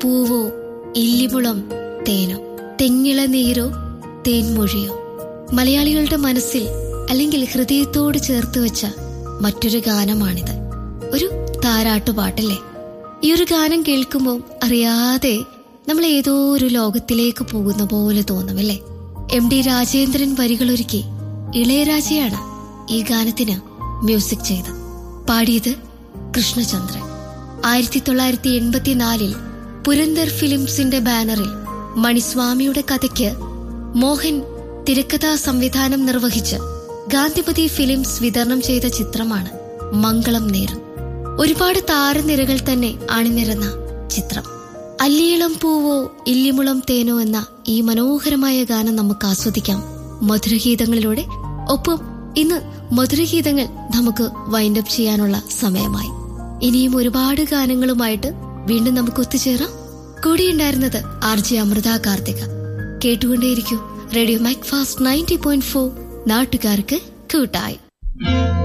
പൂവോ ഇല്ലിമുളം തേനോ തെങ്ങിള നീരോ തേൻമൊഴിയോ മലയാളികളുടെ മനസ്സിൽ അല്ലെങ്കിൽ ഹൃദയത്തോട് ചേർത്ത് വെച്ച മറ്റൊരു ഗാനമാണിത് ഒരു താരാട്ടുപാട്ടല്ലേ ഈ ഒരു ഗാനം കേൾക്കുമ്പോൾ അറിയാതെ നമ്മൾ ഏതോ ഒരു ലോകത്തിലേക്ക് പോകുന്ന പോലെ തോന്നുമല്ലേ എം ഡി രാജേന്ദ്രൻ വരികളൊരുക്കി ഇളയരാജയാണ് ഈ ഗാനത്തിന് മ്യൂസിക് ചെയ്തത് പാടിയത് കൃഷ്ണചന്ദ്രൻ ആയിരത്തി തൊള്ളായിരത്തി എൺപത്തിനാലിൽ പുരന്തർ ഫിലിംസിന്റെ ബാനറിൽ മണിസ്വാമിയുടെ കഥയ്ക്ക് മോഹൻ തിരക്കഥാ സംവിധാനം നിർവഹിച്ച് ഗാന്ധിപതി ഫിലിംസ് വിതരണം ചെയ്ത ചിത്രമാണ് മംഗളം നേരും ഒരുപാട് താരനിരകൾ തന്നെ അണിനിരന്ന ചിത്രം അല്ലിയിളം പൂവോ ഇല്ലിമുളം തേനോ എന്ന ഈ മനോഹരമായ ഗാനം നമുക്ക് ആസ്വദിക്കാം മധുരഗീതങ്ങളിലൂടെ ഒപ്പം ഇന്ന് മധുരഗീതങ്ങൾ നമുക്ക് വൈൻഡപ്പ് ചെയ്യാനുള്ള സമയമായി ഇനിയും ഒരുപാട് ഗാനങ്ങളുമായിട്ട് വീണ്ടും നമുക്ക് ഒത്തുചേരാം കൂടിയുണ്ടായിരുന്നത് ആർ ജെ അമൃത കാർത്തിക കേട്ടുകൊണ്ടേയിരിക്കൂ radio mike fast ninety point four നാട്ടുകാർക്ക് കൂട്ടായി